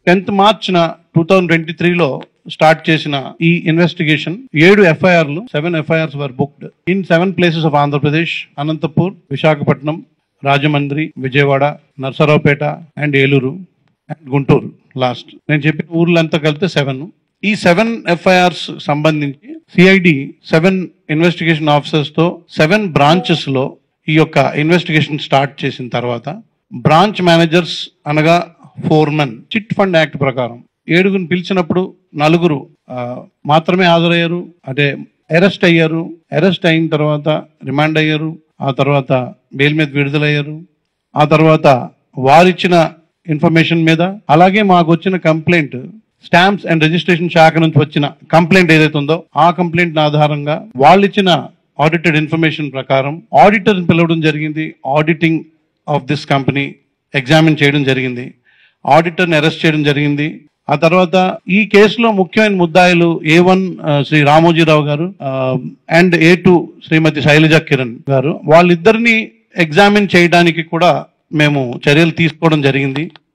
tenth మార్చిన two thousand twenty త్రీలో start చేసిన ఈ ఇన్వెస్టిగేషన్ ఏడు ఎఫ్ఐఆర్లు seven FIRs were booked in seven places of Andhra Pradesh Anantapur Visakhapatnam Rajahmundry Vijayawada Narasaraopet and Eluru and Guntur last నేను చెప్పిన ఊర్లంతా కలిపితే సెవెన్ ఈ సెవెన్ ఎఫ్ఐఆర్స్ సంబంధించి సిఐడి సెవెన్ ఇన్వెస్టిగేషన్ ఆఫీసర్స్ తో సెవెన్ బ్రాంచెస్ లో ఈ యొక్క ఇన్వెస్టిగేషన్ స్టార్ట్ చేసిన తర్వాత బ్రాంచ్ మేనేజర్స్ అనగా ఫోర్మన్ చిట్ ఫండ్ యాక్ట్ ప్రకారం ఏడుగురిని పిలిచినప్పుడు నలుగురు ఆ, మాత్రమే హాజరయ్యారు అంటే అరెస్ట్ అయ్యారు అరెస్ట్ అయిన తర్వాత రిమాండ్ అయ్యారు ఆ తర్వాత బెయిల్ మీద విడుదలయ్యారు ఆ తర్వాత వారిచ్చిన ఇన్ఫర్మేషన్ మీద అలాగే మాకు వచ్చిన కంప్లైంట్ స్టాంప్స్ అండ్ రిజిస్ట్రేషన్ శాఖ నుంచి వచ్చిన కంప్లైంట్ ఏదైతే ఉందో ఆ కంప్లైంట్ ఆధారంగా వాళ్ళు ఇచ్చిన ఆడిటెడ్ ఇన్ఫర్మేషన్ ప్రకారం ఆడిటర్ పిలవడం జరిగింది auditing of this company examine చేయడం జరిగింది ఆడిటర్ని అరెస్ట్ చేయడం జరిగింది ఆ తర్వాత ఈ కేసులో ముఖ్యమైన ముద్దాయిలు ఏ వన్ శ్రీ రామోజీరావు గారు and A two Shrimati Shailaja Kiran గారు వాళ్ళిద్దరిని ఎగ్జామిన్ చేయడానికి కూడా మేము చర్యలు తీసుకోవడం జరిగింది